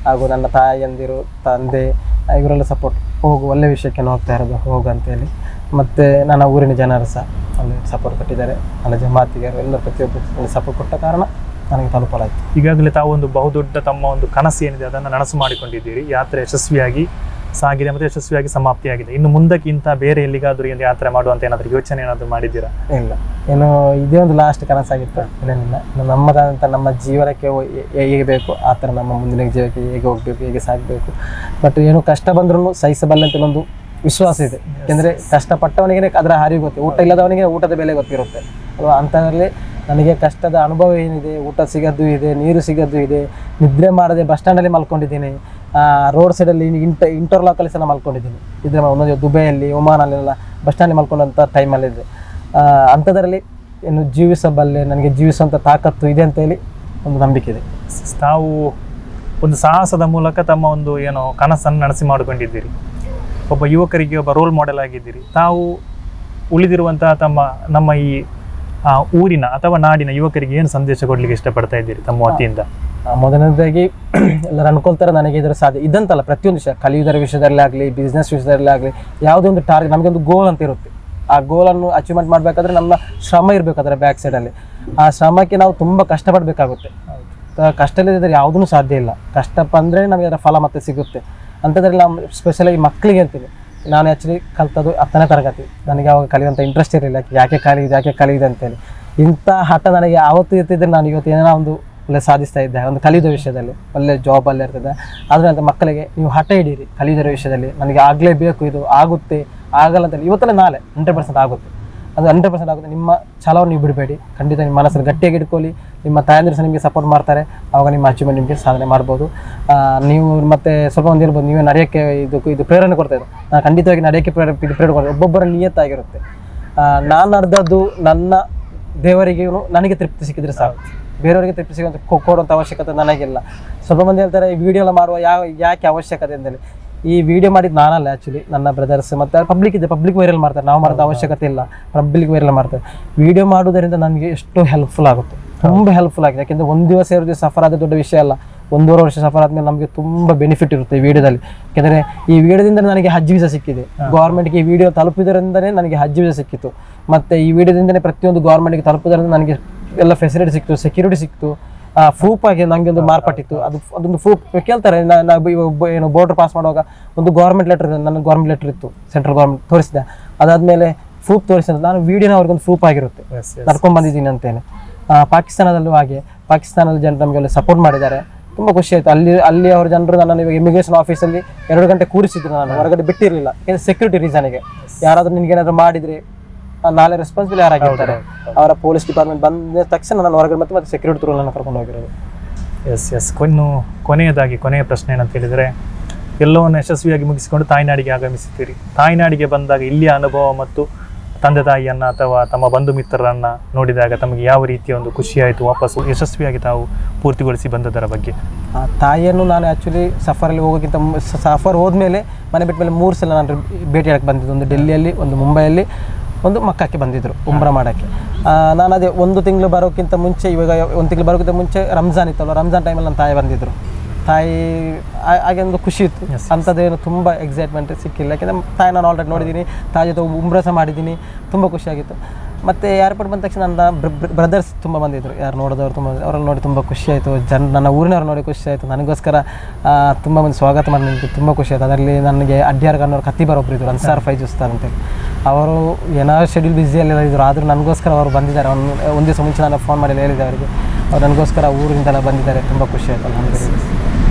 ಹಾಗೂ ನನ್ನ ತಾಯಿಯಂದಿರು ತಂದೆ ಇವರೆಲ್ಲ ಸಪೋರ್ಟ್ ಹೋಗು ಒಳ್ಳೆ ವಿಷಯಕ್ಕೆ ಹೋಗ್ತಾ ಇರೋದು ಹೋಗು ಅಂತೇಳಿ ಮತ್ತು ನನ್ನ ಊರಿನ ಜನರು ಸಹ ಒಳ್ಳೆ ಸಪೋರ್ಟ್ ಕೊಟ್ಟಿದ್ದಾರೆ ನನ್ನ ಜಮಾತಿಗರು ಎಲ್ಲ ಪ್ರತಿಯೊಬ್ಬರು ಸಪೋರ್ಟ್ ಕೊಟ್ಟ ಕಾರಣ ನನಗೆ ತಲುಪಲಾಯಿತು ಈಗಾಗಲೇ ತಾವು ಒಂದು ಬಹುದೊಡ್ಡ ತಮ್ಮ ಒಂದು ಕನಸು ಏನಿದೆ ಅದನ್ನು ನನಸು ಮಾಡಿಕೊಂಡಿದ್ದೀರಿ ಯಾತ್ರೆ ಯಶಸ್ವಿಯಾಗಿ ಸಾಗಿದೆ ಮತ್ತು ಯಶಸ್ವಿಯಾಗಿ ಸಮಾಪ್ತಿಯಾಗಿದೆ ಇನ್ನು ಮುಂದಕ್ಕಿಂತ ಬೇರೆ ಎಲ್ಲಿಗಾದರೂ ಒಂದು ಯಾತ್ರೆ ಮಾಡುವಂತ ಏನಾದರೂ ಯೋಚನೆ ಏನಾದರೂ ಮಾಡಿದ್ದೀರಾ ಇಲ್ಲ ಏನು ಇದೇ ಒಂದು ಲಾಸ್ಟ್ ಕನಸಾಗಿತ್ತು ಏನೇನಿಲ್ಲ ಇನ್ನು ನಮ್ಮದಾದಂಥ ನಮ್ಮ ಜೀವನಕ್ಕೆ ಹೋ- ಹೇ- ಹೇಗೆ ಬೇಕು ಆ ಥರ ನಮ್ಮ ಮುಂದಿನ ಜೀವಕ್ಕೆ ಹೇಗೆ ಹೋಗಬೇಕು ಹೇಗೆ ಸಾಗಬೇಕು ಬಟ್ ಏನು ಕಷ್ಟ ಬಂದ್ರೂ ಸಹಿಸಬಲ್ಲ ಅಂತ ಒಂದು ವಿಶ್ವಾಸ ಇದೆ ಯಾಕೆಂದರೆ ಕಷ್ಟಪಟ್ಟವನಿಗೆ ಅದರ ಹರಿವು ಗೊತ್ತೆ ಊಟ ಇಲ್ಲದವನಿಗೆ ಊಟದ ಬೆಲೆ ಗೊತ್ತಿರುತ್ತೆ ಅಲ್ವಾ ಅಂಥದ್ರಲ್ಲಿ ನನಗೆ ಕಷ್ಟದ ಅನುಭವ ಏನಿದೆ ಊಟ ಸಿಗೋದು ಇದೆ ನೀರು ಸಿಗೋದು ಇದೆ ನಿದ್ರೆ ಮಾಡದೆ ಬಸ್ ಸ್ಟ್ಯಾಂಡಲ್ಲಿ ಮಲ್ಕೊಂಡಿದ್ದೀನಿ ರೋಡ್ ಸೈಡಲ್ಲಿ ಇಂಟ ಇಂಟರ್ಲಾಕಲ್ಲಿ ಸಹ ನಾನು ಮಲ್ಕೊಂಡಿದ್ದೀನಿ ಇದ್ರೆ ಒಂದೊಂದು ದುಬೈಯಲ್ಲಿ ಒಮಾನಲ್ಲೆಲ್ಲ ಬಸ್ ಸ್ಟ್ಯಾಂಡಲ್ಲಿ ಮಲ್ಕೊಂಡಂಥ ಟೈಮಲ್ಲಿದೆ ಅಂಥದ್ರಲ್ಲಿ ಏನು ಜೀವಿಸಬಲ್ಲೆ ನನಗೆ ಜೀವಿಸುವಂಥ ತಾಕತ್ತು ಇದೆ ಅಂತ ಹೇಳಿ ಒಂದು ನಂಬಿಕೆ ಇದೆ ತಾವು ಒಂದು ಸಾಹಸದ ಮೂಲಕ ತಮ್ಮ ಒಂದು ಏನೋ ಕನಸನ್ನು ನಡೆಸಿ ಮಾಡಿಕೊಂಡಿದ್ದೀರಿ ಒಬ್ಬ ಯುವಕರಿಗೆ ಒಬ್ಬ ರೋಲ್ ಮಾಡೆಲ್ ಆಗಿದ್ದೀರಿ ತಾವು ಉಳಿದಿರುವಂತಹ ತಮ್ಮ ನಮ್ಮ ಈ ಆ, ಊರಿನ ಅಥವಾ ನಾಡಿನ ಯುವಕರಿಗೆ ಏನು ಸಂದೇಶ ಕೊಡಲಿಕ್ಕೆ ಇಷ್ಟಪಡ್ತಾ ಇದ್ದೀರಿ ತಮ್ಮ ವತಿಯಿಂದ ಆ, ಮೊದಲನೇದಾಗಿ ಎಲ್ಲರೂ ಅನ್ಕೊಳ್ತಾರೆ ನನಗೆ ಇದರ ಸಾಧ್ಯ ಇದಂತಲ್ಲ ಪ್ರತಿಯೊಂದು ವಿಷಯ ಕಲಿಯುವುದರ ವಿಷಯದಲ್ಲಿ ಆಗಲಿ ಬಿಸ್ನೆಸ್ ವಿಷಯದಲ್ಲಿ ಆಗಲಿ ಯಾವುದೇ ಒಂದು ಟಾರ್ಗೆಟ್ ನಮಗೆ ಒಂದು ಗೋಲ್ ಅಂತ ಇರುತ್ತೆ ಆ ಗೋಲನ್ನು ಅಚೀವ್ಮೆಂಟ್ ಮಾಡಬೇಕಾದ್ರೆ ನಮ್ಮ ಶ್ರಮ ಇರಬೇಕು ಅದರ ಬ್ಯಾಕ್ ಸೈಡಲ್ಲಿ ಆ ಶ್ರಮಕ್ಕೆ ನಾವು ತುಂಬ ಕಷ್ಟಪಡಬೇಕಾಗುತ್ತೆ ಕಷ್ಟ ಇಲ್ಲದಿದ್ದರೆ ಯಾವುದೂ ಸಾಧ್ಯ ಇಲ್ಲ ಕಷ್ಟ ಬಂದರೆ ನಮಗೆ ಅದರ ಫಲ ಮತ್ತೆ ಸಿಗುತ್ತೆ ಅಂಥದ್ರಲ್ಲಿ ನಾವು ಸ್ಪೆಷಲಾಗಿ ಮಕ್ಕಳಿಗೆ ಅಂತೀನಿ ನಾನು ಆ್ಯಕ್ಚುಲಿ ಕಲ್ತದ್ದು ಹತ್ತನೇ ತರಗತಿ ನನಗೆ ಅವಾಗ ಕಲಿಯುವಂಥ ಇಂಟ್ರೆಸ್ಟ್ ಇರಲಿಲ್ಲ ಯಾಕೆ ಕಲಿಯುದು ಯಾಕೆ ಕಲಿಯುದು ಅಂತೇಳಿ ಇಂಥ ಹಠ ನನಗೆ ಆವತ್ತು ಇರ್ತಿದ್ರೆ ನಾನು ಇವತ್ತು ಏನೋ ಒಂದು ಒಳ್ಳೆ ಸಾಧಿಸ್ತಾ ಇದ್ದೆ ಒಂದು ಕಲಿಯುವ ವಿಷಯದಲ್ಲಿ ಒಳ್ಳೆ ಜಾಬಲ್ಲಿ ಇರ್ತದೆ ಆದರೆ ಅಂತ ಮಕ್ಕಳಿಗೆ ನೀವು ಹಠ ಹಿಡೀರಿ ಕಲಿಯುವುದರ ವಿಷಯದಲ್ಲಿ ನನಗೆ ಆಗಲೇಬೇಕು ಇದು ಆಗುತ್ತೆ ಆಗಲ್ಲ ಅಂತ ಇವತ್ತಲ್ಲ ನಾಳೆ ಹಂಡ್ರೆಡ್ ಪರ್ಸೆಂಟ್ ಆಗುತ್ತೆ ಅದು ಹಂಡ್ರೆಡ್ ಪರ್ಸೆಂಟ್ ಆಗುತ್ತೆ ನಿಮ್ಮ ಛಲವನ್ನು ನೀವು ಬಿಡಬೇಡಿ ಖಂಡಿತ ನಿಮ್ಮ ಮನಸ್ಸನ್ನು ಗಟ್ಟಿಯಾಗಿ ಇಟ್ಕೊಳ್ಳಿ ನಿಮ್ಮ ತಾಯಂದಿರು ಸಹ ನಿಮಗೆ ಸಪೋರ್ಟ್ ಮಾಡ್ತಾರೆ ಆವಾಗ ನಿಮ್ಮ ಅಚೀವ್ಮೆಂಟ್ ನಿಮಗೆ ಸಾಧನೆ ಮಾಡ್ಬೋದು ಆ, ನೀವು ಮತ್ತೆ ಸ್ವಲ್ಪ ಒಂದು ಇರ್ಬೋದು ನೀವೇ ನಡೆಯೋಕ್ಕೆ ಇದು ಇದು ಪ್ರೇರಣೆ ಕೊಡ್ತಾ ಇದ್ದಾರೆ ನಾನು ಖಂಡಿತವಾಗಿ ನಡೆಯೋಕ್ಕೆ ಪ್ರೇರಣೆ ಇದು ಪ್ರೇರಣೆ ಕೊಡ್ತಾರೆ ಒಬ್ಬೊಬ್ಬರ ನಿಯತ್ತಾಗಿರುತ್ತೆ ಆ, ನಾನು ನಡೆದದ್ದು ನನ್ನ ದೇವರಿಗೆ ನನಗೆ ತೃಪ್ತಿ ಸಿಕ್ಕಿದ್ರೆ ಸಾಕು ಬೇರೆಯವರಿಗೆ ತೃಪ್ತಿ ಸಿಗುವಂಥ ಕೊ- ಕೊಡುವಂಥ ಅವಶ್ಯಕತೆ ನನಗಿಲ್ಲ ಸ್ವಲ್ಪ ಮಂದಿ ಹೇಳ್ತಾರೆ ಈ ವಿಡಿಯೋ ಎಲ್ಲ ಮಾಡುವ ಯಾವ ಯಾಕೆ ಅವಶ್ಯಕತೆ ಅಂತೇಳಿ ಈ ವಿಡಿಯೋ ಮಾಡಿದ್ದು ನಾನಲ್ಲ ಆ್ಯಕ್ಚುಲಿ ನನ್ನ ಬ್ರದರ್ಸ್ ಮತ್ತು ಪಬ್ಲಿಕ್ ಇದೆ ಪಬ್ಲಿಕ್ ವೈರಲ್ ಮಾಡ್ತಾರೆ ನಾವು ಮಾಡೋದು ಅವಶ್ಯಕತೆ ಇಲ್ಲ ಪಬ್ಲಿಕ್ ವೈರಲ್ ಮಾಡ್ತಾರೆ ವಿಡಿಯೋ ಮಾಡುವುದರಿಂದ ನನಗೆ ಎಷ್ಟೋ ಹೆಲ್ಪ್ಫುಲ್ ಆಗುತ್ತೆ ತುಂಬ ಹೆಲ್ಪ್ಫುಲ್ ಆಗಿದೆ ಯಾಕೆಂದರೆ ಒಂದು ದಿವಸ ಎರಡು ದಿವಸ ಸಫರ್ ಆದ ದೊಡ್ಡ ವಿಷಯ ಅಲ್ಲ ಒಂದೂವರೆ ವರ್ಷ ಸಫರ್ ಆದಮೇಲೆ ನಮಗೆ ತುಂಬ ಬೆನಿಫಿಟ್ ಇರುತ್ತೆ ಈ ವಿಡಿಯೋದಲ್ಲಿ ಯಾಕೆಂದರೆ ಈ ವಿಡಿಯೋದಿಂದ ನನಗೆ ಹಜ್ ವೀಸಾ ಸಿಕ್ಕಿದೆ ಗೌರ್ಮೆಂಟ್ಗೆ ಈ ವಿಡಿಯೋ ತಲುಪಿದ್ರಿಂದನೇ ನನಗೆ ಹಜ್ ವೀಸಾ ಸಿಕ್ಕಿತು ಮತ್ತು ಈ ವಿಡಿಯೋದಿಂದನೇ ಪ್ರತಿಯೊಂದು ಗೌರ್ಮೆಂಟ್ಗೆ ತಲುಪೋದ್ರಿಂದ ನನಗೆ ಎಲ್ಲ ಫೆಸಿಲಿಟಿ ಸಿಕ್ತು ಸೆಕ್ಯೂರಿಟಿ ಸಿಕ್ತು ಪ್ರೂಫ್ ಆಗಿ ನನಗೆ ಒಂದು ಮಾರ್ಪಟ್ಟಿತ್ತು ಅದು ಅದೊಂದು ಪ್ರೂಫ್ ಕೇಳ್ತಾರೆ ನಾ- ನಾ ಇವಾಗ ಒಬ್ಬ ಏನು ಬೋರ್ಡರ್ ಪಾಸ್ ಮಾಡುವಾಗ ಒಂದು ಗೌರ್ಮೆಂಟ್ ಲೆಟರ್ ನನ್ನ ಗೌರ್ಮೆಂಟ್ ಲೆಟರ್ ಇತ್ತು ಸೆಂಟ್ರಲ್ ಗೌರ್ಮೆಂಟ್ ತೋರಿಸಿದೆ ಅದಾದಮೇಲೆ ಪ್ರೂಫ್ ತೋರಿಸಿದ ನಾನು ವಿಡಿಯೋನ ಅವ್ರಿಗೊಂದು ಪ್ರೂಫ್ ಆಗಿರುತ್ತೆ ನಡ್ಕೊಂಡು ಬಂದಿದ್ದೀನಿ ಅಂತೇನೆ ಆ, ಪಾಕಿಸ್ತಾನದಲ್ಲೂ ಹಾಗೆ ಪಾಕಿಸ್ತಾನದ ಜನರು ನಮಗೆ ಒಳ್ಳೆ ಸಪೋರ್ಟ್ ಮಾಡಿದ್ದಾರೆ ತುಂಬ ಖುಷಿ ಆಯಿತು ಅಲ್ಲಿ ಅಲ್ಲಿ ಅವ್ರ ಜನರು ನನ್ನನ್ನು ಇವಾಗ ಇಮಿಗ್ರೇಷನ್ ಆಫೀಸಲ್ಲಿ ಎರಡು ಗಂಟೆ ಕೂರಿಸಿದ್ರು ನಾನು ಹೊರಗಡೆ ಬಿಟ್ಟಿರಲಿಲ್ಲ ಯಾಕಂದರೆ ಸೆಕ್ಯೂರಿಟಿ ರೀಸನ್ಗೆ ಯಾರಾದರೂ ನಿನಗೆ ಏನಾದರೂ ಮಾಡಿದರೆ ಆ, ನಾಳೆ ರೆಸ್ಪಾನ್ಸಿಬಲ್ ಯಾರಾಗಿರ್ತಾರೆ ಅವರ ಪೊಲೀಸ್ ಡಿಪಾರ್ಟ್ಮೆಂಟ್ ಬಂದ ತಕ್ಷಣ ನಾನು ಹೊರಗಡೆ ಮತ್ತೆ ಮತ್ತೆ ಸೆಕ್ಯೂರಿಟಿ ತ್ರೂ ನನ್ನ ಕರ್ಕೊಂಡು ಹೋಗಿರೋದು ಎಸ್ ಎಸ್ ಕೊನ್ನು ಕೊನೆಯದಾಗಿ ಕೊನೆಯ ಪ್ರಶ್ನೆ ಏನಂತ ಹೇಳಿದರೆ ಎಲ್ಲವನ್ನು ಯಶಸ್ವಿಯಾಗಿ ಮುಗಿಸಿಕೊಂಡು ತಾಯ್ನಾಡಿಗೆ ಆಗಮಿಸುತ್ತೀರಿ ತಾಯ್ನಾಡಿಗೆ ಬಂದಾಗ ಇಲ್ಲಿಯ ಅನುಭವ ಮತ್ತು ತಂದೆ ತಾಯಿಯನ್ನು ಅಥವಾ ತಮ್ಮ ಬಂಧು ಮಿತ್ರರನ್ನು ನೋಡಿದಾಗ ತಮಗೆ ಯಾವ ರೀತಿಯ ಒಂದು ಖುಷಿಯಾಯಿತು ವಾಪಸ್ಸು ಯಶಸ್ವಿಯಾಗಿ ತಾವು ಪೂರ್ತಿಗೊಳಿಸಿ ಬಂದದರ ಬಗ್ಗೆ ಆ ತಾಯಿಯನ್ನು ನಾನು ಆ್ಯಕ್ಚುಲಿ ಸಫರಲ್ಲಿ ಹೋಗೋಕ್ಕಿಂತ ಮು- ಸ- ಸಫರ್ ಹೋದ್ಮೇಲೆ ಮನೆ ಬಿಟ್ಟ ಮೇಲೆ ಮೂರು ಸಲ ನಾನು ಭೇಟಿಯಾಡಕ್ಕೆ ಬಂದಿದ್ದು ಒಂದು ಡೆಲ್ಲಿಯಲ್ಲಿ ಒಂದು ಮುಂಬೈಯಲ್ಲಿ ಒಂದು ಮಕ್ಕಕ್ಕೆ ಬಂದಿದ್ದರು ಉಂಬ್ರ ಮಾಡೋಕ್ಕೆ ನಾನು ಅದೇ ಒಂದು ತಿಂಗಳು ಬರೋಕ್ಕಿಂತ ಮುಂಚೆ ಇವಾಗ ಒಂದು ತಿಂಗಳು ಬರೋಕ್ಕಿಂತ ಮುಂಚೆ ರಂಜಾನ್ ಇತ್ತಲ್ಲ ರಂಜಾನ್ ಟೈಮಲ್ಲಿ ನನ್ನ ತಾಯಿ ಬಂದಿದ್ದರು ತಾಯಿ ಆ- ಹಾಗೆ ಒಂದು ಖುಷಿ ಇತ್ತು ಅಂಥದ್ದೇನು ತುಂಬ ಎಕ್ಸೈಟ್ಮೆಂಟ್ ಸಿಕ್ಕಿಲ್ಲ ಯಾಕೆಂದರೆ ತಾಯಿ ನಾನು ಆಲ್ರೆಡಿ ನೋಡಿದ್ದೀನಿ ತಾಯಿ ಜೊತೆ ಉಂಬ್ರ ಸಹ ಮಾಡಿದ್ದೀನಿ ತುಂಬ ಖುಷಿಯಾಗಿತ್ತು ಮತ್ತು ಏರ್ಪೋರ್ಟ್ ಬಂದ ತಕ್ಷಣ ನನ್ನ ಬ್ರದರ್ಸ್ ತುಂಬ ಬಂದಿದ್ದರು ಯಾರು ನೋಡಿದವರು ತುಂಬ ಅವರಲ್ಲಿ ನೋಡಿ ತುಂಬ ಖುಷಿ ಆಯಿತು ಜನ ನನ್ನ ಊರಿನವ್ರು ನೋಡಿ ಖುಷಿ ಆಯಿತು ನನಗೋಸ್ಕರ ಆ, ತುಂಬ ಮಂದಿ ಸ್ವಾಗತ ಮಾಡಿ ನನಗೆ ತುಂಬ ಖುಷಿ ಆಯಿತು ಅದರಲ್ಲಿ ನನಗೆ ಅಡ್ಡಿಯಾರ್ ಗನ್ನವ್ರು ಕತ್ತಿಬರ್ ಒಬ್ಬರು ಇದ್ದರು ಅನ್ಸಾರ್ ಫೈಜ್ ಉಸ್ತಾರ್ ಅಂತೇಳಿ ಅವರು ಏನೋ ಶೆಡ್ಯೂಲ್ ಬ್ಯುಸಿಯಲ್ಲೆಲ್ಲ ಇದ್ದರು ಆದರೂ ನನಗೋಸ್ಕರ ಅವರು ಬಂದಿದ್ದಾರೆ ಒಂದು ಒಂದು ದಿವಸ ಮುಂಚೆ ನಾನು ಫೋನ್ ಮಾಡಿ ಹೇಳಿದೆ ಅವರಿಗೆ ಅವ್ರು ನನಗೋಸ್ಕರ ಊರಿಂದೆಲ್ಲ ಬಂದಿದ್ದಾರೆ ತುಂಬ ಖುಷಿ ಆಯಿತು ಅಲ್ಹಮ್ದುಲಿಲ್ಲಾಹ್.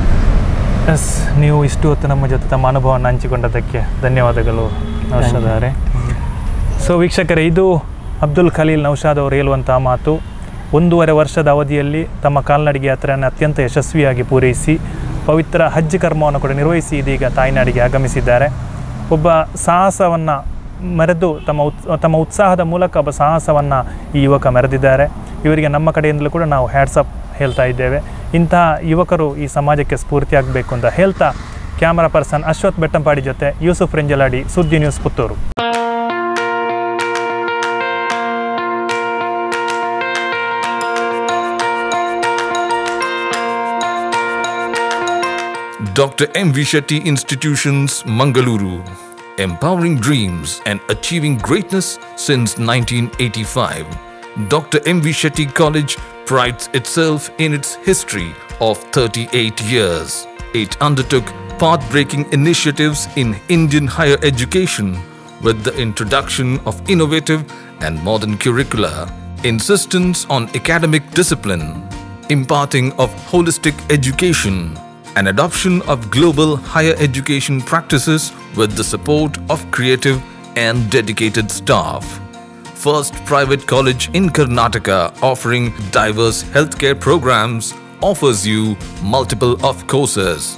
ಎಸ್ ನೀವು ಇಷ್ಟು ಹೊತ್ತು ನಮ್ಮ ಜೊತೆ ತಮ್ಮ ಅನುಭವವನ್ನು ಹಂಚಿಕೊಂಡದಕ್ಕೆ ಧನ್ಯವಾದಗಳು ನೌಷಾದ್ ಅವರೇ ಸೊ ವೀಕ್ಷಕರೇ ಇದು ಅಬ್ದುಲ್ ಖಲೀಲ್ ನೌಷಾದ್ ಅವರು ಹೇಳುವಂತಹ ಮಾತು ಒಂದೂವರೆ ವರ್ಷದ ಅವಧಿಯಲ್ಲಿ ತಮ್ಮ ಕಾಲ್ನಡಿಗೆ ಯಾತ್ರೆಯನ್ನು ಅತ್ಯಂತ ಯಶಸ್ವಿಯಾಗಿ ಪೂರೈಸಿ ಪವಿತ್ರ ಹಜ್ ಕರ್ಮವನ್ನು ಕೂಡ ನಿರ್ವಹಿಸಿ ಇದೀಗ ತಾಯ್ನಾಡಿಗೆ ಆಗಮಿಸಿದ್ದಾರೆ ಒಬ್ಬ ಸಾಹಸವನ್ನು ಮೆರೆದು ತಮ್ಮ ಉತ್ ತಮ್ಮ ಉತ್ಸಾಹದ ಮೂಲಕ ಒಬ್ಬ ಸಾಹಸವನ್ನು ಈ ಯುವಕ ಮೆರೆದಿದ್ದಾರೆ ಇವರಿಗೆ ನಮ್ಮ ಕಡೆಯಿಂದಲೂ ಕೂಡ ನಾವು ಹ್ಯಾಟ್ಸಪ್ ಹೇಳ್ತಾ ಇದ್ದೇವೆ ಇಂತಹ ಯುವಕರು ಈ ಸಮಾಜಕ್ಕೆ ಸ್ಫೂರ್ತಿಯಾಗಬೇಕು ಅಂತ ಹೇಳ್ತಾ ಕ್ಯಾಮರಾ ಪರ್ಸನ್ ಅಶ್ವಥ್ ಬೆಟ್ಟಂಪಾಡಿ ಜೊತೆ ಯೂಸುಫ್ ರೆಂಜಲಾಡಿ ಸುದ್ದಿ news Puttur Dr. M. V. Shetty Institutions, Mangaluru. Empowering dreams and achieving greatness since 1985. Dr. M. V. Shetty College prides itself in its history of 38 years. It undertook path-breaking initiatives in Indian higher education with the introduction of innovative and modern curricula, insistence on academic discipline, imparting of holistic education, and adoption of global higher education practices with the support of creative and dedicated staff. First private college in Karnataka offering diverse healthcare programs offers you multiple of courses.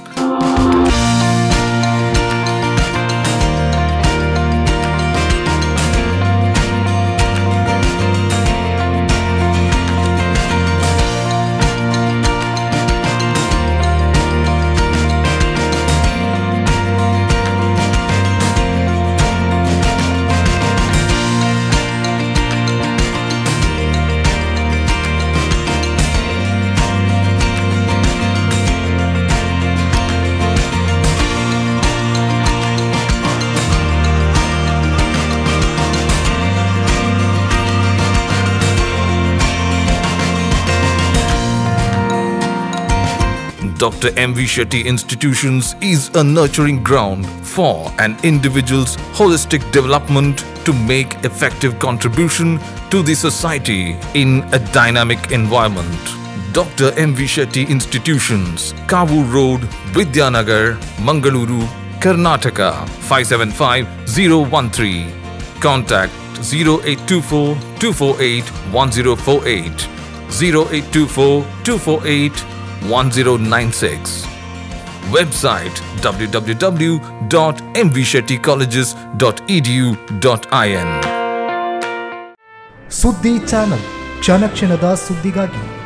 Dr. M. V. Shetty Institutions is a nurturing ground for an individual's holistic development to make effective contribution to the society in a dynamic environment. Dr. M. V. Shetty Institutions, Kavu Road, Vidyanagar, Mangaluru, Karnataka 575013. Contact 0824 248 1048 0824 248 1096. Website www.mvshettycolleges.edu.in. ಸುದ್ದಿ channel ಕ್ಷಣ ಕ್ಷಣದ ಸುದ್ದಿಗಾಗಿ